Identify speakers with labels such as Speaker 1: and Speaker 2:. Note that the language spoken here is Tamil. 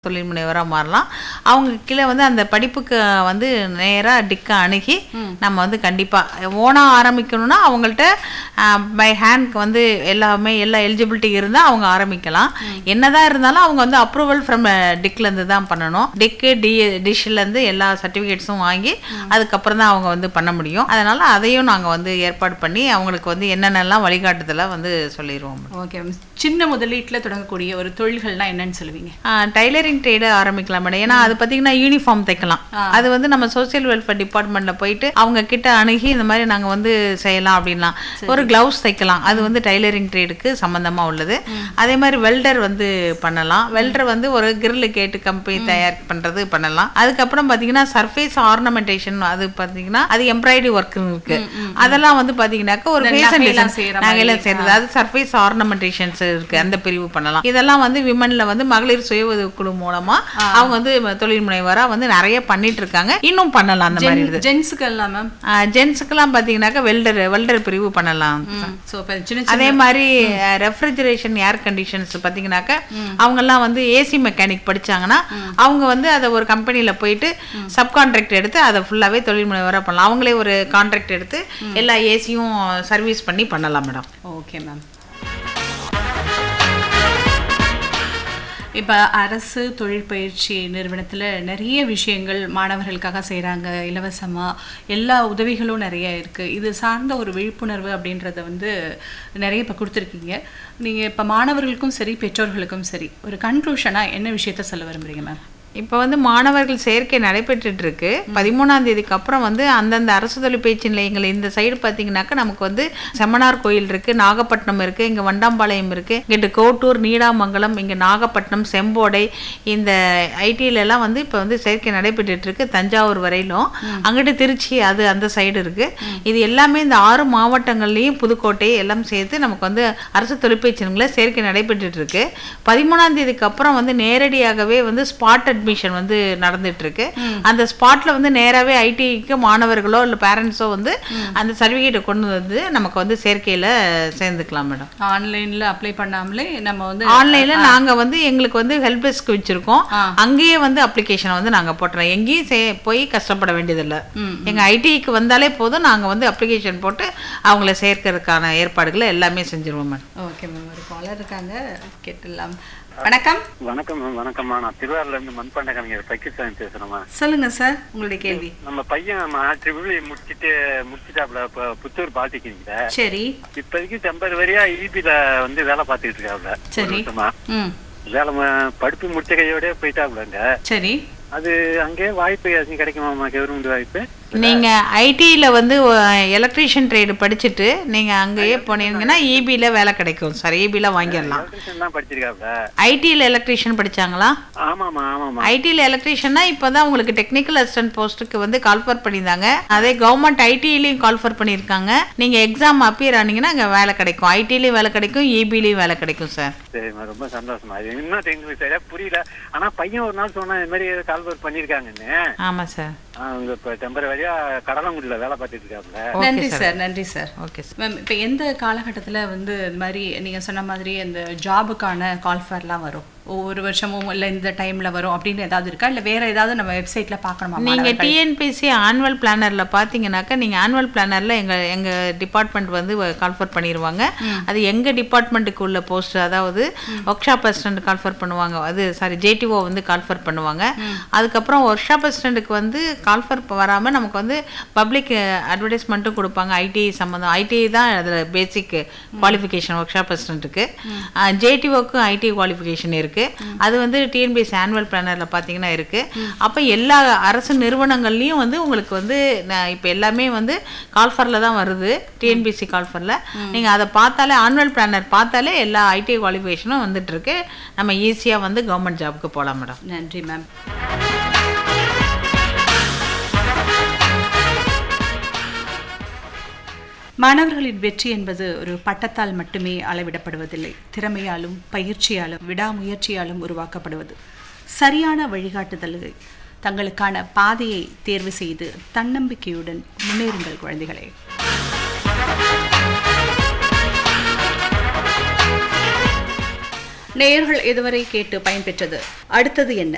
Speaker 1: தொழில் முனைவராக மாறலாம் அவங்க கீழே வந்து அந்த படிப்புக்கு வந்து நேராக டிக்க அணுகி நம்ம வந்து கண்டிப்பாக ஓனாக ஆரம்பிக்கணும்னா அவங்கள்ட்ட பை ஹேண்ட்க்கு வந்து எல்லாமே எல்லா எலிஜிபிலிட்டி இருந்தால் அவங்க ஆரம்பிக்கலாம் என்னதான் இருந்தாலும் அவங்க வந்து அப்ரூவல் ஃப்ரம் டிக்லேருந்து தான் பண்ணணும் டிக்கு டி டிஷ்லேருந்து எல்லா சர்டிஃபிகேட்ஸும் வாங்கி அதுக்கப்புறம் தான் அவங்க வந்து பண்ண முடியும் அதனால் அதையும் நாங்கள் வந்து ஏற்பாடு பண்ணி அவங்களுக்கு வந்து என்னென்னலாம் வழிகாட்டுதலை வந்து சொல்லிடுவோம்
Speaker 2: ஓகே சின்ன முதலீட்டில் தொடங்கக்கூடிய ஒரு தொழில்கள்னா என்னன்னு சொல்லுவீங்க
Speaker 1: டைலரிங் ட்ரேடு ஆரம்பிக்கலாம் மேடம் ஏன்னா அது பார்த்தீங்கன்னா யூனிஃபார்ம் தைக்கலாம் அது வந்து நம்ம சோசியல் வெல்ஃபேர் டிபார்ட்மெண்ட்ல போயிட்டு அவங்க கிட்ட அணுகி இந்த மாதிரி நாங்க வந்து செய்யலாம் அப்படின்லாம் ஒரு கிளவுஸ் தைக்கலாம் அது வந்து டைலரிங் ட்ரேடுக்கு சம்பந்தமா உள்ளது அதே மாதிரி வெல்டர் வந்து பண்ணலாம் வெல்டர் வந்து ஒரு கிரில் கேட்டு கம்பெனி தயார் பண்றது பண்ணலாம் அதுக்கப்புறம் பார்த்தீங்கன்னா சர்ஃபேஸ் ஆர்னமெண்டேஷன் அது பார்த்தீங்கன்னா அது எம்ப்ராய்டரி ஒர்க் இருக்கு அதெல்லாம் வந்து பார்த்தீங்கன்னா ஒரு
Speaker 2: இந்த
Speaker 1: ஃபேஷன்
Speaker 2: நகையெல்லாம்
Speaker 1: டிசைன்
Speaker 2: செய்யற மாதிரி.
Speaker 1: நகையெல்லாம் செய்யறது அது சர்ஃபேஸ் ஆர்னமெண்டேஷன்ஸ் இருக்கு அந்த பிரிவு பண்ணலாம் இதெல்லாம் வந்து விமன்ல வந்து மகளிர் சுய உதவி குழு மூலமா அவங்க வந்து தொழில் முனைவரா வந்து நிறைய பண்ணிட்டு இருக்காங்க இன்னும் பண்ணலாம் அந்த மாதிரி இது
Speaker 2: ஜென்ஸுக்கு எல்லாம் மேம்
Speaker 1: ஜென்ஸுக்கெல்லாம் பாத்தீங்கன்னாக்கா வெல்டர் வெல்டர் பிரிவு பண்ணலாம்
Speaker 2: ஸோ இப்போ சின்ன
Speaker 1: அதே மாதிரி ரெஃப்ரிஜரேஷன் ஏர் கண்டிஷன்ஸ் பார்த்தீங்கன்னாக்கா அவங்கெல்லாம் வந்து ஏசி மெக்கானிக் படிச்சாங்கன்னா அவங்க வந்து அதை ஒரு கம்பெனியில் போயிட்டு சப்கான்ட்ராக்ட் எடுத்து அதை ஃபுல்லாகவே தொழில் முனைவராக பண்ணலாம் அவங்களே ஒரு கான்ட்ராக்ட் எடுத்து எல்லா ஏசியும் சர்வீஸ் பண்ணி பண்ணலாம் மேடம்
Speaker 2: ஓகே மேம் இப்போ அரசு தொழில் பயிற்சி நிறுவனத்தில் நிறைய விஷயங்கள் மாணவர்களுக்காக செய்கிறாங்க இலவசமாக எல்லா உதவிகளும் நிறைய இருக்குது இது சார்ந்த ஒரு விழிப்புணர்வு அப்படின்றத வந்து நிறைய இப்போ கொடுத்துருக்கீங்க நீங்கள் இப்போ மாணவர்களுக்கும் சரி பெற்றோர்களுக்கும் சரி ஒரு கன்க்ளூஷனாக என்ன விஷயத்த சொல்ல விரும்புறீங்க மேம்
Speaker 1: இப்போ வந்து மாணவர்கள் சேர்க்கை நடைபெற்றுட்டு இருக்கு பதிமூணாம் தேதிக்கு அப்புறம் வந்து அந்தந்த அரசு தொழில் பயிற்சி நிலையங்கள் இந்த சைடு பார்த்தீங்கன்னாக்கா நமக்கு வந்து செம்மனார் கோயில் இருக்கு நாகப்பட்டினம் இருக்கு இங்க வண்டாம்பாளையம் இருக்கு இங்கிட்டு கோட்டூர் நீடாமங்கலம் இங்க நாகப்பட்டினம் செம்போடை இந்த ஐடில எல்லாம் வந்து இப்போ வந்து சேர்க்கை நடைபெற்றுட்டு இருக்கு தஞ்சாவூர் வரையிலும் அங்கிட்டு திருச்சி அது அந்த சைடு இருக்கு இது எல்லாமே இந்த ஆறு மாவட்டங்கள்லயும் புதுக்கோட்டை எல்லாம் சேர்த்து நமக்கு வந்து அரசு தொழிற்பயிற்சி நிலையங்களில் சேர்க்கை நடைபெற்றுட்டு இருக்கு பதிமூணாம் தேதிக்கு அப்புறம் வந்து நேரடியாகவே வந்து ஸ்பாட் அட்மிஷன் வந்து நடந்துட்டு இருக்கு அந்த ஸ்பாட்ல வந்து நேராவே ஐடிக்கு மாணவர்களோ இல்லை பேரண்ட்ஸோ வந்து அந்த சர்டிஃபிகேட்டை கொண்டு வந்து நமக்கு வந்து சேர்க்கையில சேர்ந்துக்கலாம் மேடம்
Speaker 2: ஆன்லைனில் அப்ளை பண்ணாமலே நம்ம வந்து
Speaker 1: ஆன்லைன்ல நாங்க வந்து எங்களுக்கு வந்து ஹெல்ப் டெஸ்க் வச்சிருக்கோம் அங்கேயே வந்து அப்ளிகேஷனை வந்து நாங்க போட்டுறோம் எங்கேயும் சே- போய் கஷ்டப்பட வேண்டியதில்லை எங்க ஐடிக்கு வந்தாலே போதும் நாங்க வந்து அப்ளிகேஷன் போட்டு அவங்கள சேர்க்கறதுக்கான ஏற்பாடுகளை எல்லாமே செஞ்சிருவோம் மேடம்
Speaker 2: ஓகே மேம் ஒரு காலர் இருக்காங்க கேட்டுடலாம் வணக்கம்
Speaker 3: வணக்கம் மேம் வணக்கம்மா நான் திருவாரூர்ல இருந்து மண்பாண்ட கலைஞர் பக்கிஸ்தான் பேசுறேம்மா
Speaker 2: சொல்லுங்க சார் உங்களுடைய கேள்வி
Speaker 3: நம்ம பையன் ட்ரிபிள் முடிச்சிட்டு முடிச்சிட்டாப்ல இப்ப புத்தூர் பாலிடெக்னிக்ல
Speaker 2: சரி
Speaker 3: இப்போதைக்கு டெம்பரவரியா இபில வந்து வேலை பார்த்துட்டு இருக்காப்ல ஒரு
Speaker 2: சரி.
Speaker 3: வருஷமா
Speaker 2: ம்
Speaker 3: வேலை ம- படிப்பு முடிச்ச கையோடய போயிட்டாப்லங்க
Speaker 2: சரி
Speaker 3: அது அங்கேயே வாய்ப்பு ஏதாச்சும் கிடைக்குமாமா கவர்மெண்ட் வாய்ப்பு
Speaker 1: நீங்க ஐடில வந்து எலக்ட்ரீஷியன் ட்ரேடு படிச்சுட்டு நீங்க அங்கேயே போனீங்கன்னா இபில வேலை கிடைக்கும் சார் இபில வாங்கிடலாம்
Speaker 3: எலக்ட்ரிஷியன் தான் படிச்சிருக்காப்ல
Speaker 1: ஐடியில் எலக்ட்ரீஷியன் படிச்சாங்களா
Speaker 3: ஆமாமா ஆமாமா
Speaker 1: ஐடியில் எலக்ட்ரீஷியன்னா இப்போதான் உங்களுக்கு டெக்னிக்கல் அசிஸ்டன்ட் போஸ்ட்டுக்கு வந்து கால்ஃபர் பண்ணியிருந்தாங்க அதே கவர்மெண்ட் ஐடிலையும் கால்ஃபர் பண்ணியிருக்காங்க நீங்கள் எக்ஸாம் அப்பியர் ஆனீங்கன்னா அங்கே வேலை கிடைக்கும் ஐடிலையும் வேலை கிடைக்கும் இபிலையும் வேலை கிடைக்கும் சார்
Speaker 3: சரிம்மா ரொம்ப சந்தோஷமா இது இன்னும் எங்களுக்கு சரியா புரியல ஆனா பையன் ஒரு நாள் சொன்னா இந்த மாதிரி கால்வர் பண்ணிருக்காங்கன்னு
Speaker 1: ஆமாம் சார்
Speaker 3: அவங்க இப்ப டெம்பரவரியா கடலங்குடியில வேலை பார்த்துட்டு இருக்காப்ல
Speaker 1: ஓகே
Speaker 2: நன்றி
Speaker 1: சார்
Speaker 2: சார் நன்றி சார்
Speaker 1: ஓகே சார்
Speaker 2: மேம் இப்போ எந்த காலகட்டத்தில் வந்து இந்த மாதிரி நீங்கள் சொன்ன மாதிரி இந்த ஜாபுக்கான கால்ஃபர்லாம் வரும் ஒவ்வொரு வருஷமும் இல்லை இந்த டைமில் வரும் அப்படின்னு ஏதாவது இருக்கா இல்லை வேற ஏதாவது நம்ம வெப்சைட்டில் பார்க்கணுமா
Speaker 1: நீங்கள்
Speaker 2: மாணவர்கள்?
Speaker 1: டிஎன்பிசி ஆனுவல் பிளானரில் பார்த்தீங்கன்னாக்கா நீங்கள் ஆனுவல் பிளானரில் எங்கள் எங்கள் டிபார்ட்மெண்ட் வந்து கால்ஃபர் பண்ணிடுவாங்க அது எங்கள் டிபார்ட்மெண்ட்டுக்கு உள்ள போஸ்ட் அதாவது ஒர்க் ஷாப் அசிஸ்டன்ட் கால்ஃபர் பண்ணுவாங்க அது சாரி ஜேடிஓ வந்து கால்ஃபர் பண்ணுவாங்க அதுக்கப்புறம் ஒர்க் ஷாப் அசிஸ்டண்ட்டுக்கு வந்து கால்ஃபர் வராமல் நமக்கு வந்து பப்ளிக் அட்வர்டைஸ்மெண்ட்டும் கொடுப்பாங்க ஐடி சம்மந்தம் ஐடி தான் அதில் பேசிக் குவாலிஃபிகேஷன் ஒர்க் ஷாப் அசிஸ்டண்ட்டுக்கு ஜேடிஓக்கும் ஐடி குவாலிஃபிகேஷன் இருக்குது அது வந்து டிஎன்பிஎஸ் ஆனுவல் பிளானரில் பார்த்தீங்கன்னா இருக்குது அப்போ எல்லா அரசு நிறுவனங்கள்லையும் வந்து உங்களுக்கு வந்து இப்போ எல்லாமே வந்து கால்ஃபரில் தான் வருது டிஎன்பிசி கால்ஃபரில் நீங்கள் அதை பார்த்தாலே ஆனுவல் பிளானர் பார்த்தாலே எல்லா ஐடி குவாலிஃபிகேஷனும் வந்துட்டு இருக்கு நம்ம ஈஸியாக வந்து கவர்மெண்ட் ஜாப்க்கு போகலாம் மேடம்
Speaker 2: நன்றி மேம் மாணவர்களின் வெற்றி என்பது ஒரு பட்டத்தால் மட்டுமே அளவிடப்படுவதில்லை திறமையாலும் பயிற்சியாலும் விடாமுயற்சியாலும் உருவாக்கப்படுவது சரியான வழிகாட்டுதல்கள் தங்களுக்கான பாதையை தேர்வு செய்து தன்னம்பிக்கையுடன் முன்னேறுங்கள் குழந்தைகளே நேயர்கள் இதுவரை கேட்டு பயன்பெற்றது அடுத்தது என்ன